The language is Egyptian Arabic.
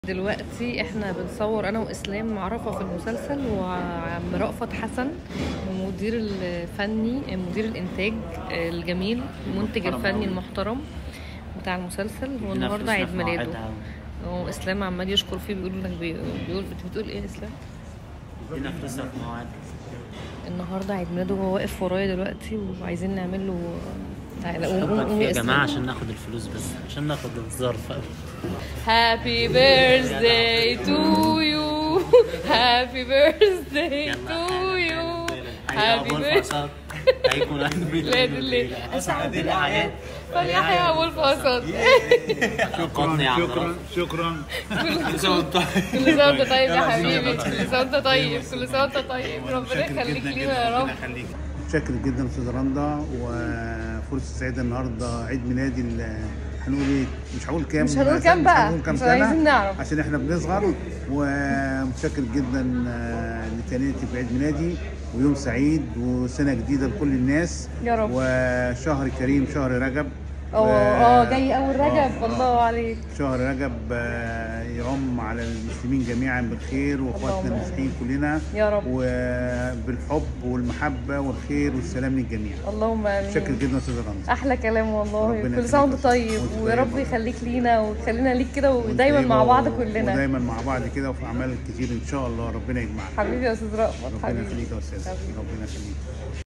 دلوقتي احنا بنصور انا واسلام عرفه في المسلسل وعم رأفت حسن المدير الفني مدير الانتاج الجميل المنتج محترم الفني أوي. المحترم بتاع المسلسل هو ادينا النهارده فلوسنا عيد في ميلاده موعدها واسلام عمال يشكر فيه بيقول لك بي- بيقول بت- بتقول ايه يا اسلام ادينا فلوسنا في موعدها النهارده عيد ميلاده وهو واقف ورايا دلوقتي وعايزين نعمل له تعالى قوم قوم شكرا قوم يا يا جماعه اسلام عشان ناخد الفلوس بس عشان ناخد الظرف Happy birthday to you Happy birthday to you Happy birthday هيكون عيد ميلاد ميلاد الليل اسعد الاعياد فليحيى ابو الفاصل قطني يا عم شكرا شكرا كل سنه وانت طيب يا حبيبي كل سنه وانت طيب كل سنه وانت طيب ربنا يخليك لينا يا رب متشكر جدا استاذ رندا وفرصه سعيده النهارده عيد ميلادي ال- هنقول ايه مش هقول كام مش هنقول كام بقى، هنقول كام مش سنه عايزين نعرف. عشان احنا بنصغر ومتشكر جدا آه، لتهنئتي في عيد ميلادي ويوم سعيد وسنه جديده لكل الناس يا رب. وشهر كريم شهر رجب اه و- اه جاي اول رجب آه، الله عليك شهر رجب آه، يعم على المسلمين جميعا بالخير واخواتنا اللهم المسيحيين كلنا يا رب. وبالحب والمحبه والخير والسلام للجميع اللهم متشكر امين جدا استاذ رمزي احلى كلام والله ربنا كل سنه وانت يخليك. طيب وانت ويا رب طيب. يخليك لينا ويخلينا ليك كده ودايما مع بعض كلنا ودايما مع بعض كده وفي اعمال كتير ان شاء الله ربنا يجمعنا حبيبي يا استاذ رأفت ربنا حبيبي يخليك يا استاذ حبيبي. ربنا يخليك